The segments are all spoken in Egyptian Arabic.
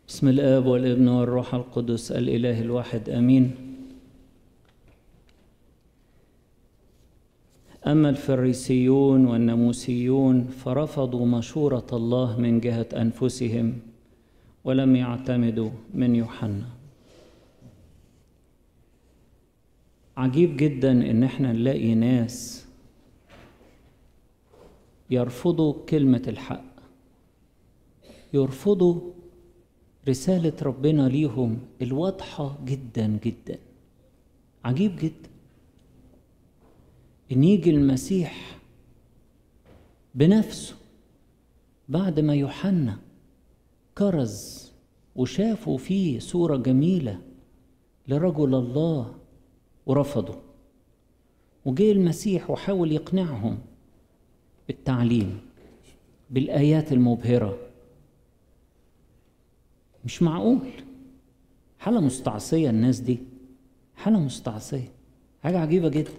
بسم الآب والابن والروح القدس الإله الواحد آمين أما الفريسيون والناموسيون فرفضوا مشورة الله من جهة أنفسهم ولم يعتمدوا من يوحنا عجيب جدا إن احنا نلاقي ناس يرفضوا كلمة الحق يرفضوا رسالة ربنا ليهم الواضحة جدا جدا عجيب جدا إن يجي المسيح بنفسه بعد ما يوحنا كرز وشافوا فيه صورة جميلة لرجل الله ورفضوا وجه المسيح وحاول يقنعهم بالتعليم بالآيات المبهرة مش معقول حالة مستعصية الناس دي حالة مستعصية حاجة عجيبة جدا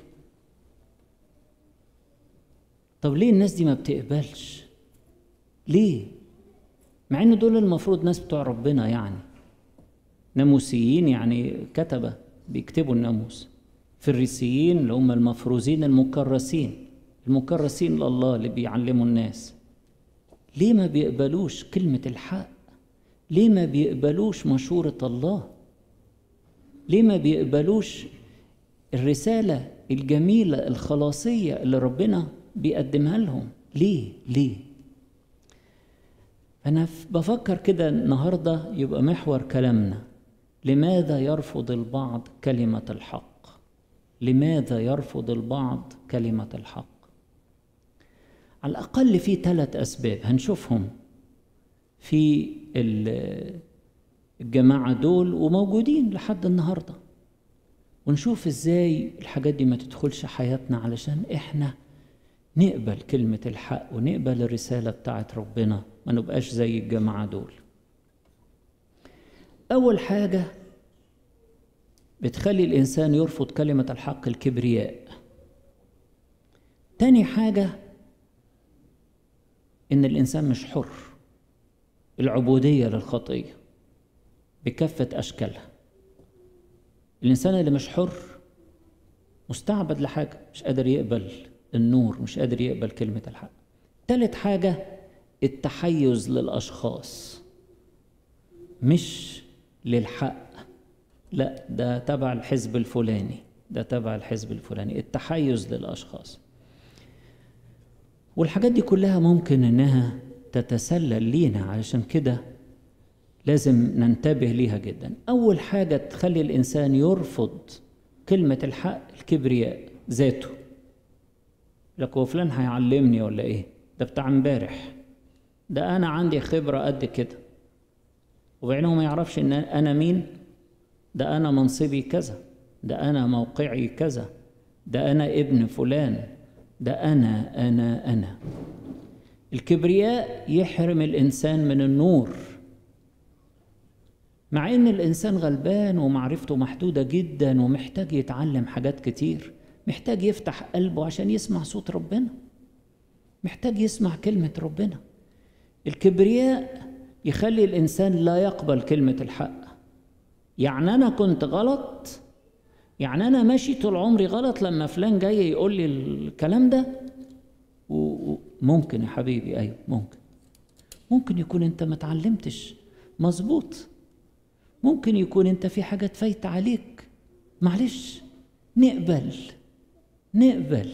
طب ليه الناس دي ما بتقبلش ليه مع ان دول المفروض ناس بتوع ربنا يعني ناموسيين يعني كتبة بيكتبوا الناموس فريسيين اللي هم المفروزين المكرسين المكرسين لله اللي بيعلموا الناس ليه ما بيقبلوش كلمة الحق ليه ما بيقبلوش مشورة الله ليه ما بيقبلوش الرسالة الجميلة الخلاصية اللي ربنا بيقدمها لهم ليه ليه أنا بفكر كده النهاردة يبقى محور كلامنا لماذا يرفض البعض كلمة الحق لماذا يرفض البعض كلمة الحق على الأقل في ثلاث أسباب هنشوفهم في الجماعة دول وموجودين لحد النهاردة ونشوف ازاي الحاجات دي ما تدخلش حياتنا علشان احنا نقبل كلمة الحق ونقبل الرسالة بتاعت ربنا ما نبقاش زي الجماعة دول أول حاجة بتخلي الإنسان يرفض كلمة الحق الكبرياء تاني حاجة إن الإنسان مش حر العبودية للخطية بكافة أشكالها الإنسان اللي مش حر مستعبد لحاجة مش قادر يقبل النور مش قادر يقبل كلمة الحق تالت حاجة التحيز للأشخاص مش للحق لا ده تبع الحزب الفلاني ده تبع الحزب الفلاني التحيز للأشخاص والحاجات دي كلها ممكن إنها تتسلل لينا علشان كده لازم ننتبه ليها جدا أول حاجة تخلي الإنسان يرفض كلمة الحق الكبرياء ذاته لك هو فلان هيعلمني ولا ايه ده بتاع امبارح ده انا عندي خبرة قد كده وبعدين ما يعرفش ان انا مين ده انا منصبي كذا ده انا موقعي كذا ده انا ابن فلان ده انا انا انا الكبرياء يحرم الانسان من النور مع ان الانسان غلبان ومعرفته محدودة جدا ومحتاج يتعلم حاجات كتير محتاج يفتح قلبه عشان يسمع صوت ربنا محتاج يسمع كلمة ربنا الكبرياء يخلي الإنسان لا يقبل كلمة الحق يعني أنا كنت غلط يعني أنا ماشي طول عمري غلط لما فلان جاي يقول لي الكلام ده ممكن يا حبيبي أيوه ممكن ممكن يكون أنت ما اتعلمتش مظبوط ممكن يكون أنت في حاجات فايتة عليك معلش نقبل نقبل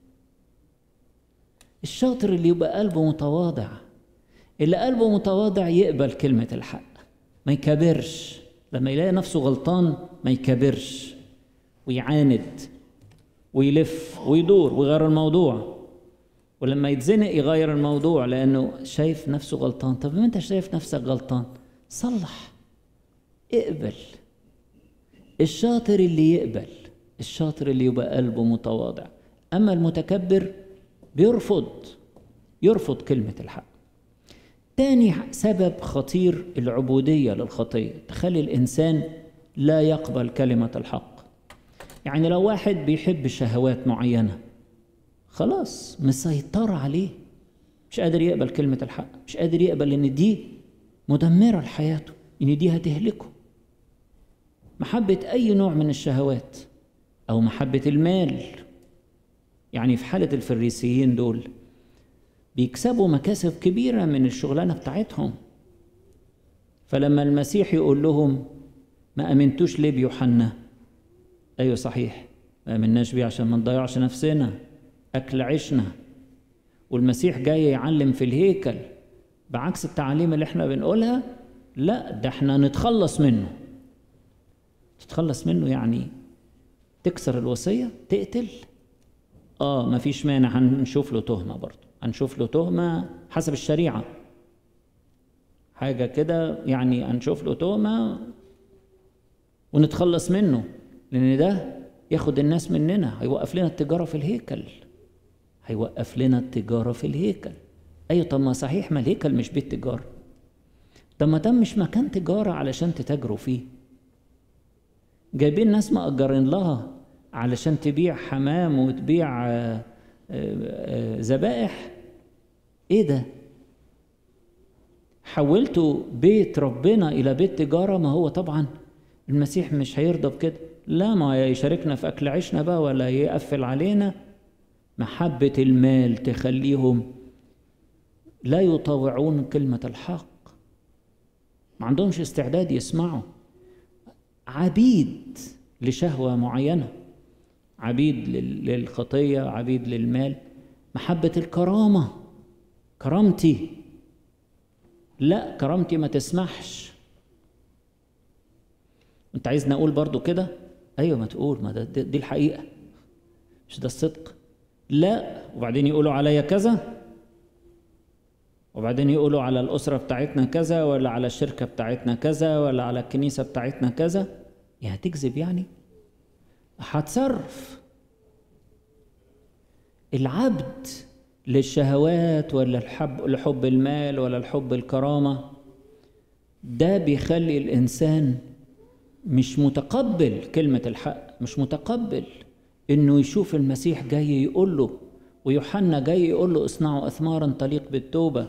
الشاطر اللي يبقى قلبه متواضع اللي قلبه متواضع يقبل كلمة الحق ما يكبرش لما يلاقي نفسه غلطان ما يكبرش ويعاند ويلف ويدور ويغير الموضوع ولما يتزنق يغير الموضوع لأنه شايف نفسه غلطان طب ما أنت شايف نفسك غلطان صلح اقبل الشاطر اللي يقبل الشاطر اللي يبقى قلبه متواضع أما المتكبر بيرفض يرفض كلمة الحق تاني سبب خطير العبودية للخطية تخلي الإنسان لا يقبل كلمة الحق يعني لو واحد بيحب شهوات معينة خلاص مسيطر عليه مش قادر يقبل كلمة الحق مش قادر يقبل إن دي مدمرة لحياته ان دي هتهلكه محبة أي نوع من الشهوات أو محبة المال يعني في حالة الفريسيين دول بيكسبوا مكاسب كبيرة من الشغلانة بتاعتهم فلما المسيح يقول لهم ما أمنتوش ليه بيوحنا أيوة صحيح ما أمناش بيه عشان ما نضيعش نفسنا أكل عيشنا والمسيح جاي يعلم في الهيكل بعكس التعاليم اللي احنا بنقولها لا ده احنا نتخلص منه تتخلص منه يعني تكسر الوصية تقتل اه مفيش مانع هنشوف له تهمة برضه هنشوف له تهمة حسب الشريعة حاجة كده يعني هنشوف له تهمة ونتخلص منه لأن ده ياخد الناس مننا هيوقف لنا التجارة في الهيكل هيوقف لنا التجارة في الهيكل أيوة طب ما صحيح ما الهيكل مش بيت تجارة طب ما ده مش مكان تجارة علشان تتاجروا فيه جايبين ناس مأجرين لها علشان تبيع حمام وتبيع ذبائح ايه ده حولتوا بيت ربنا الى بيت تجاره ما هو طبعا المسيح مش هيرضى بكده لا ما يشاركنا في اكل عيشنا بقى ولا يقفل علينا محبه المال تخليهم لا يطاوعون كلمه الحق ما عندهمش استعداد يسمعوا عبيد لشهوه معينه عبيد للخطيه عبيد للمال محبه الكرامه كرامتي لا كرامتي ما تسمحش انت عايزني اقول برضو كده ايوه ما تقول ما ده دي الحقيقه مش ده الصدق لا وبعدين يقولوا عليا كذا وبعدين يقولوا على الأسرة بتاعتنا كذا ولا على الشركة بتاعتنا كذا ولا على الكنيسة بتاعتنا كذا يا هتكذب يعني هتصرف العبد للشهوات ولا الحب لحب المال ولا الحب الكرامة ده بيخلي الإنسان مش متقبل كلمة الحق مش متقبل إنه يشوف المسيح جاي يقول له ويوحنا جاي يقول له اصنعوا أثمارا تليق بالتوبة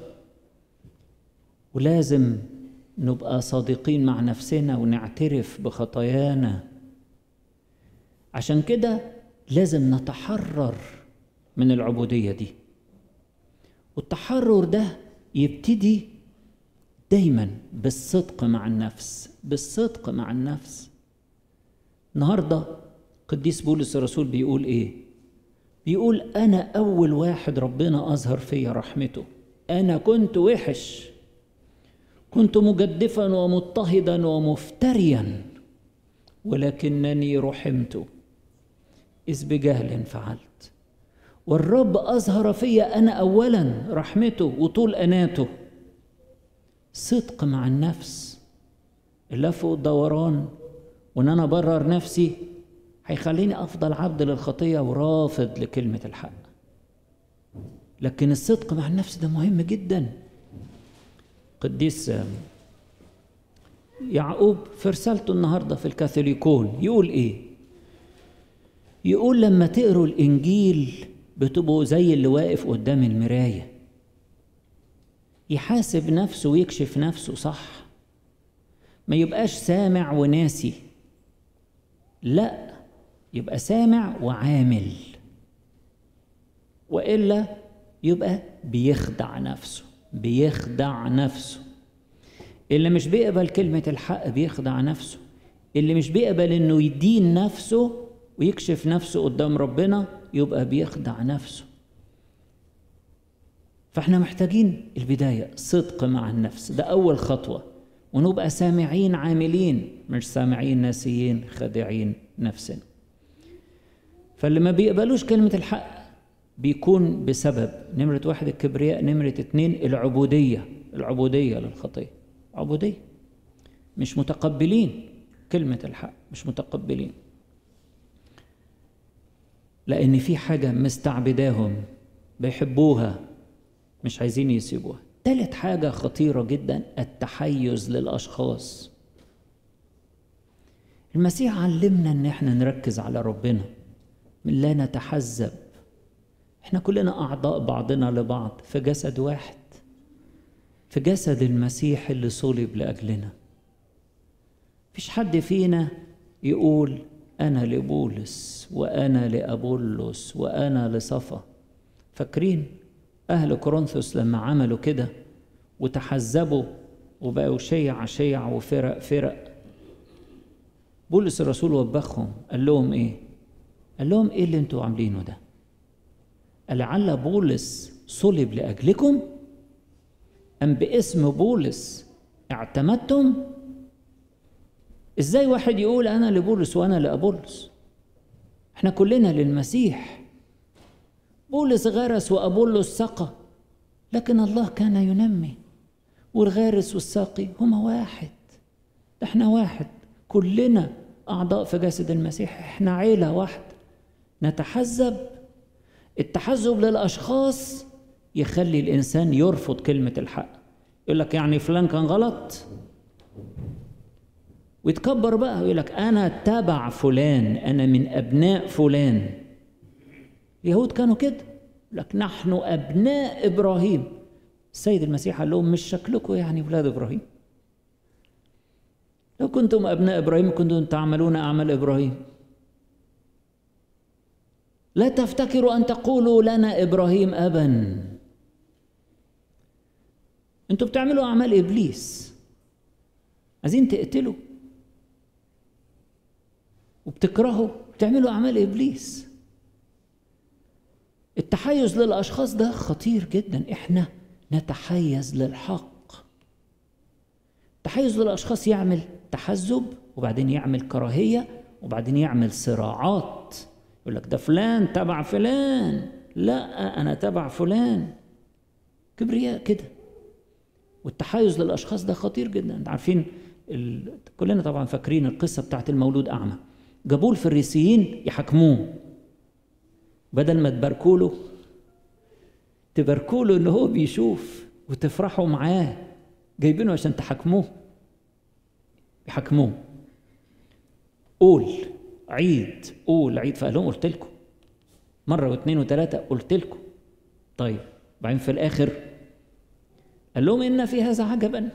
ولازم نبقى صادقين مع نفسنا ونعترف بخطايانا عشان كده لازم نتحرر من العبودية دي والتحرر ده يبتدي دايما بالصدق مع النفس بالصدق مع النفس النهارده قديس بولس الرسول بيقول ايه بيقول انا اول واحد ربنا اظهر فيا رحمته انا كنت وحش كنت مجدفا ومضطهدا ومفتريا ولكنني رحمت اذ بجهل فعلت والرب اظهر فيا انا اولا رحمته وطول اناته صدق مع النفس اللف والدوران وان انا ابرر نفسي هيخليني افضل عبد للخطيه ورافض لكلمه الحق لكن الصدق مع النفس ده مهم جدا قديس يعقوب في رسالته النهارده في الكاثوليكون يقول ايه يقول لما تقروا الانجيل بتبقوا زي اللي واقف قدام المرايه يحاسب نفسه ويكشف نفسه صح ما يبقاش سامع وناسي لا يبقى سامع وعامل والا يبقى بيخدع نفسه بيخدع نفسه اللي مش بيقبل كلمة الحق بيخدع نفسه اللي مش بيقبل انه يدين نفسه ويكشف نفسه قدام ربنا يبقى بيخدع نفسه فاحنا محتاجين البداية صدق مع النفس ده أول خطوة ونبقى سامعين عاملين مش سامعين ناسيين خادعين نفسنا فاللي ما بيقبلوش كلمة الحق بيكون بسبب نمرة واحد الكبرياء نمرة اتنين العبودية العبودية للخطية عبودية مش متقبلين كلمة الحق مش متقبلين لأن في حاجة مستعبداهم بيحبوها مش عايزين يسيبوها تالت حاجة خطيرة جدا التحيز للأشخاص المسيح علمنا ان احنا نركز على ربنا من لا نتحزب احنا كلنا اعضاء بعضنا لبعض في جسد واحد في جسد المسيح اللي صلب لاجلنا فيش حد فينا يقول أنا لبولس وأنا لأبولس وأنا لصفا فاكرين أهل كورنثوس لما عملوا كده وتحزبوا وبقوا شيع شيع وفرق فرق بولس الرسول وبخهم قال لهم ايه قال لهم ايه اللي انتوا عاملينه ده لعل بولس صلب لاجلكم ام باسم بولس اعتمدتم ازاي واحد يقول انا لبولس وانا لابولس احنا كلنا للمسيح بولس غرس وابولس سقى لكن الله كان ينمي والغارس والساقي هما واحد احنا واحد كلنا اعضاء في جسد المسيح احنا عيله واحده نتحزب التحزب للاشخاص يخلي الانسان يرفض كلمه الحق يقول لك يعني فلان كان غلط ويتكبر بقى ويقول لك انا تبع فلان انا من ابناء فلان اليهود كانوا كده لك نحن ابناء ابراهيم السيد المسيح قال لهم مش شكلكم يعني ولاد ابراهيم لو كنتم ابناء ابراهيم كنتم تعملون اعمال ابراهيم لا تفتكروا ان تقولوا لنا ابراهيم ابا انتوا بتعملوا اعمال ابليس عايزين تقتلوا وبتكرهوا بتعملوا اعمال ابليس التحيز للاشخاص ده خطير جدا احنا نتحيز للحق التحيز للاشخاص يعمل تحزب وبعدين يعمل كراهيه وبعدين يعمل صراعات يقول لك ده فلان تبع فلان لا انا تبع فلان كبرياء كده والتحيز للاشخاص ده خطير جدا انت عارفين ال... كلنا طبعا فاكرين القصه بتاعت المولود اعمى جابوه الفريسيين يحاكموه بدل ما تباركوا له تباركوا له ان هو بيشوف وتفرحوا معاه جايبينه عشان تحاكموه يحاكموه قول عيد قول عيد فقال لهم قلت لكم مره واثنين وثلاثه قلت لكم طيب بعدين في الاخر قال لهم ان في هذا عجبا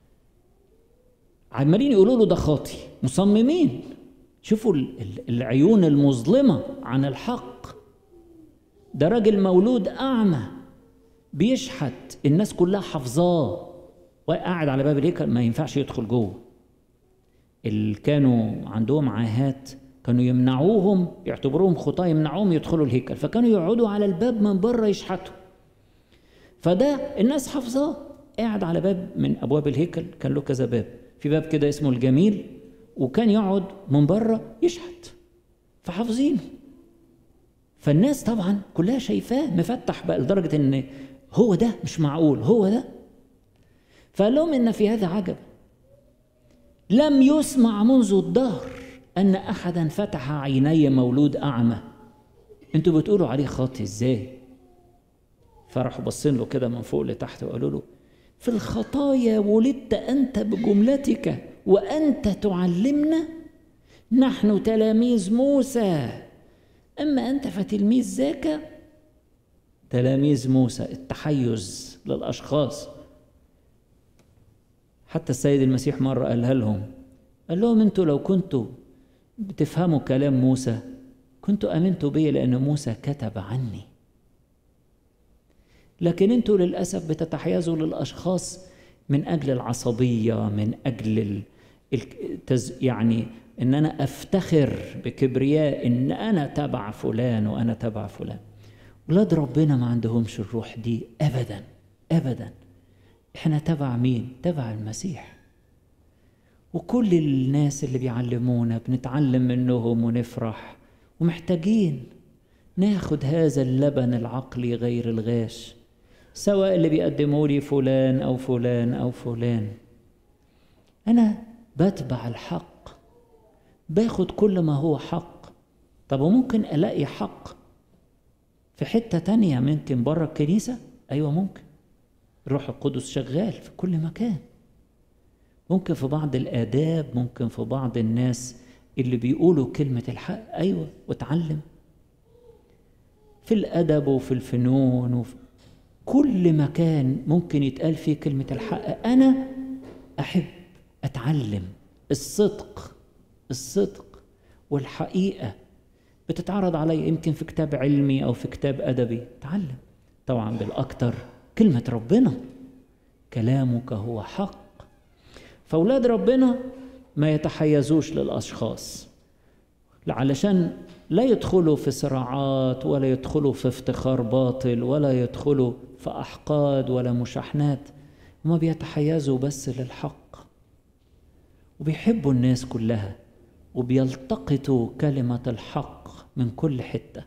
عمالين يقولوا له ده خاطي مصممين شوفوا العيون المظلمه عن الحق ده راجل مولود اعمى بيشحت الناس كلها حافظاه وقاعد على باب الهيكل ما ينفعش يدخل جوه اللي كانوا عندهم عاهات كانوا يمنعوهم يعتبروهم خطاة يمنعوهم يدخلوا الهيكل فكانوا يقعدوا على الباب من بره يشحتوا فده الناس حافظاه قاعد على باب من ابواب الهيكل كان له كذا باب في باب كده اسمه الجميل وكان يقعد من بره يشحت فحافظينه فالناس طبعا كلها شايفاه مفتح بقى لدرجه ان هو ده مش معقول هو ده فقال لهم ان في هذا عجب لم يسمع منذ الدهر ان احدا فتح عيني مولود اعمى انتوا بتقولوا عليه خاطي ازاي فراحوا باصين له كده من فوق لتحت وقالوا له في الخطايا ولدت انت بجملتك وانت تعلمنا نحن تلاميذ موسى اما انت فتلميذ ذاك تلاميذ موسى التحيز للاشخاص حتى السيد المسيح مره قالها لهم قال لهم انتوا لو كنتوا بتفهموا كلام موسى كنتوا امنتوا بي لان موسى كتب عني لكن انتوا للاسف بتتحيزوا للاشخاص من اجل العصبيه من اجل التز... يعني ان انا افتخر بكبرياء ان انا تبع فلان وانا تبع فلان ولاد ربنا ما عندهمش الروح دي ابدا ابدا احنا تبع مين تبع المسيح وكل الناس اللي بيعلمونا بنتعلم منهم ونفرح ومحتاجين ناخد هذا اللبن العقلي غير الغاش سواء اللي بيقدموا لي فلان او فلان او فلان انا بتبع الحق باخد كل ما هو حق طب وممكن الاقي حق في حته تانية ممكن بره الكنيسه ايوه ممكن الروح القدس شغال في كل مكان ممكن في بعض الآداب ممكن في بعض الناس اللي بيقولوا كلمة الحق أيوة واتعلم في الأدب وفي الفنون وفي كل مكان ممكن يتقال فيه كلمة الحق أنا أحب أتعلم الصدق الصدق والحقيقة بتتعرض علي يمكن في كتاب علمي أو في كتاب أدبي تعلم طبعا بالأكثر كلمة ربنا كلامك هو حق فأولاد ربنا ما يتحيزوش للأشخاص علشان لا يدخلوا في صراعات ولا يدخلوا في افتخار باطل ولا يدخلوا في أحقاد ولا مشاحنات هما بيتحيزوا بس للحق وبيحبوا الناس كلها وبيلتقطوا كلمة الحق من كل حتة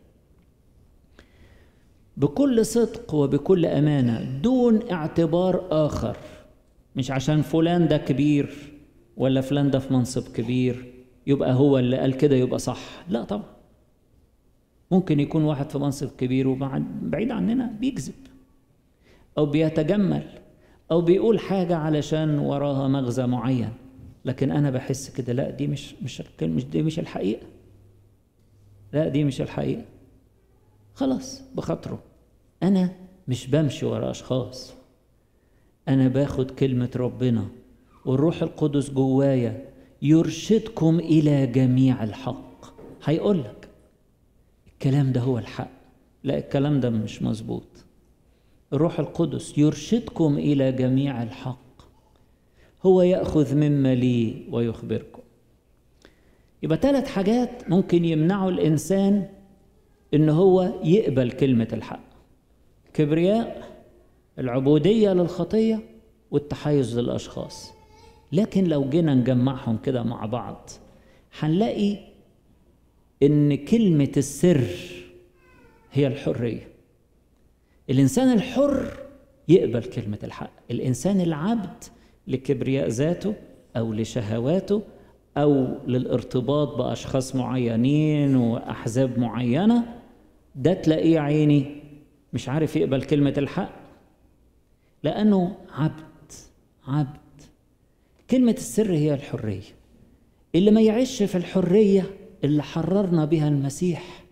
بكل صدق وبكل أمانة دون اعتبار آخر مش عشان فلان ده كبير ولا فلان ده في منصب كبير يبقى هو اللي قال كده يبقى صح لا طبعا ممكن يكون واحد في منصب كبير وبعيد عننا بيكذب أو بيتجمل أو بيقول حاجة علشان وراها مغزى معين لكن أنا بحس كده لا دي مش مش مش دي مش الحقيقة لا دي مش الحقيقة خلاص بخاطره أنا مش بمشي ورا أشخاص أنا باخد كلمة ربنا والروح القدس جوايا يرشدكم إلى جميع الحق هيقول لك الكلام ده هو الحق لا الكلام ده مش مظبوط الروح القدس يرشدكم إلى جميع الحق هو يأخذ مما لي ويخبركم يبقى ثلاث حاجات ممكن يمنعوا الإنسان إن هو يقبل كلمة الحق كبرياء العبودية للخطية والتحيز للأشخاص لكن لو جينا نجمعهم كده مع بعض هنلاقي إن كلمة السر هي الحرية الإنسان الحر يقبل كلمة الحق الإنسان العبد لكبرياء ذاته أو لشهواته أو للارتباط بأشخاص معينين وأحزاب معينة ده تلاقيه عيني مش عارف يقبل كلمة الحق لأنه عبد عبد كلمة السر هي الحرية اللي ما يعيش في الحرية اللي حررنا بها المسيح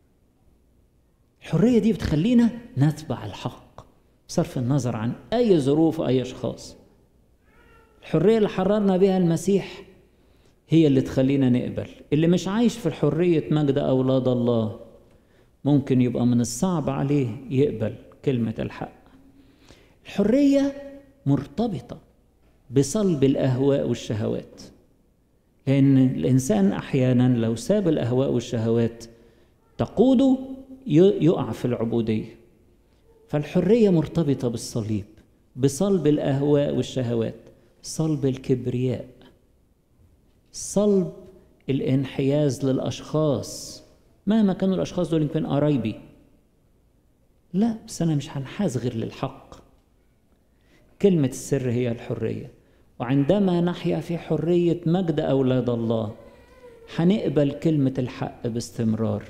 الحرية دي بتخلينا نتبع الحق بصرف النظر عن أي ظروف وأي أشخاص الحرية اللي حررنا بها المسيح هي اللي تخلينا نقبل اللي مش عايش في حرية مجد أولاد الله ممكن يبقى من الصعب عليه يقبل كلمة الحق الحرية مرتبطة بصلب الأهواء والشهوات لأن الإنسان أحيانا لو ساب الأهواء والشهوات تقوده يقع في العبودية فالحرية مرتبطة بالصليب بصلب الأهواء والشهوات صلب الكبرياء صلب الانحياز للأشخاص مهما كانوا الأشخاص دول يمكن قرايبي لا بس أنا مش هنحاز غير للحق كلمة السر هي الحرية وعندما نحيا في حرية مجد أولاد الله هنقبل كلمة الحق باستمرار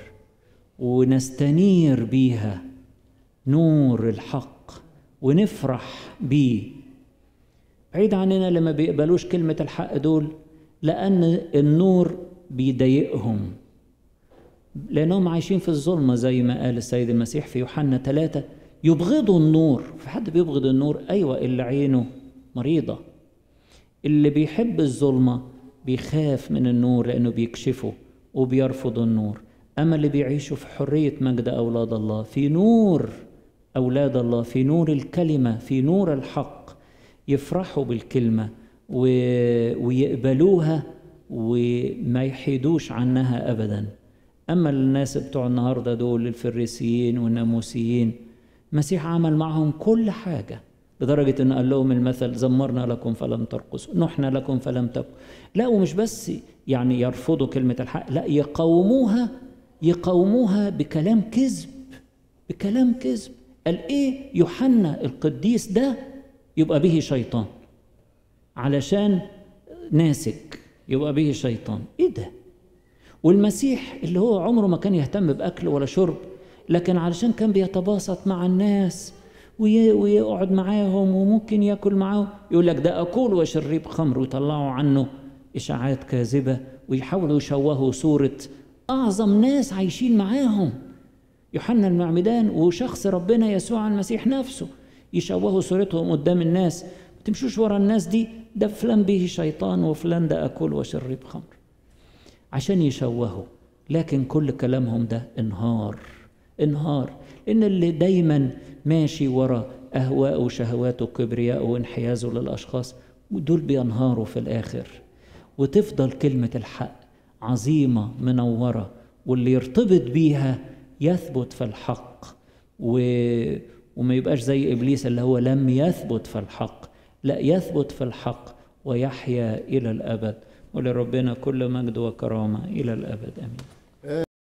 ونستنير بيها نور الحق ونفرح بيه بعيد عننا اللي ما بيقبلوش كلمة الحق دول لأن النور بيضايقهم لأنهم عايشين في الظلمة زي ما قال السيد المسيح في يوحنا ثلاثة يبغضوا النور في حد بيبغض النور أيوة اللي عينه مريضة اللي بيحب الظلمة بيخاف من النور لأنه بيكشفه وبيرفض النور أما اللي بيعيشوا في حرية مجد أولاد الله في نور أولاد الله في نور الكلمة في نور الحق يفرحوا بالكلمة و... ويقبلوها وما يحيدوش عنها أبدا أما الناس بتوع النهاردة دول الفريسيين والناموسيين المسيح عمل معهم كل حاجة لدرجة أن قال لهم المثل زمرنا لكم فلم ترقصوا نحنا لكم فلم تبقوا لا ومش بس يعني يرفضوا كلمة الحق لا يقاوموها يقاوموها بكلام كذب بكلام كذب قال ايه يوحنا القديس ده يبقى به شيطان علشان ناسك يبقى به شيطان ايه ده والمسيح اللي هو عمره ما كان يهتم باكل ولا شرب لكن علشان كان بيتباسط مع الناس ويقعد معاهم وممكن ياكل معاهم يقول لك ده اكل وشرب خمر ويطلعوا عنه اشاعات كاذبه ويحاولوا يشوهوا صوره اعظم ناس عايشين معاهم يوحنا المعمدان وشخص ربنا يسوع المسيح نفسه يشوهوا صورتهم قدام الناس ما تمشوش ورا الناس دي ده فلان به شيطان وفلان ده اكل وشرب خمر عشان يشوهوا لكن كل كلامهم ده انهار انهار ان اللي دايما ماشي ورا اهواءه وشهواته وكبرياءه وانحيازه للاشخاص دول بينهاروا في الاخر وتفضل كلمه الحق عظيمه منوره واللي يرتبط بيها يثبت في الحق و... وما يبقاش زي ابليس اللي هو لم يثبت في الحق لا يثبت في الحق ويحيا الى الابد ولربنا كل مجد وكرامه الى الابد امين